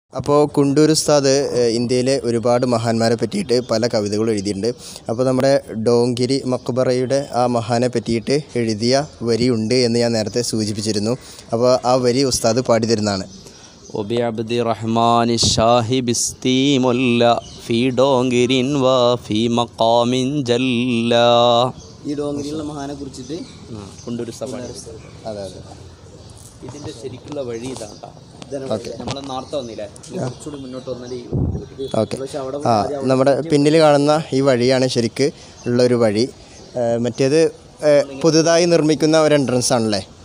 അപ്പോൾ കുണ്ടൂർ ഉസ്താദ് ഏഹ്, ഇന്ത്യയിലെ ഒരുപാട് മഹാന്മാരെ പറ്റിയിട്ട് പല കവിതകളും എഴുതിയിട്ടുണ്ട് അപ്പോൾ നമ്മുടെ ഡോങ്കിരി മക്ബറയുടെ ആ മഹാനെ പറ്റിയിട്ട് എഴുതിയ വരിയുണ്ട് എന്ന് ഞാൻ നേരത്തെ സൂചിപ്പിച്ചിരുന്നു അപ്പോൾ ആ വരി ഉസ്താദ് പാടിത്തരുന്നതാണ് وبعبد الرحمن الشاهب استيمل في ഡോങ്കിരി وفي مقام جلا ഈ ഡോങ്കരിയുള്ള മഹാനെ കുറിച്ചിട്ട് കൊണ്ടൊരു സഭ അതെ അതെ ഇതിൻ്റെ ശരിക്കുള്ള വഴി ഇതാണ് ഓക്കെ നമ്മൾ നേരത്തെ വന്നില്ലേ ഇത് കുറച്ചുകൂടി മുന്നോട്ട് വന്നാൽ ഈ ഓക്കെ ആ നമ്മുടെ പിന്നിൽ കാണുന്ന ഈ വഴിയാണ് ശരിക്ക് ഉള്ള ഒരു വഴി ഏഹ്, മറ്റേത് ഏഹ്, പുതുതായി നിർമ്മിക്കുന്ന ഒരു എൻട്രൻസ് ആണല്ലേ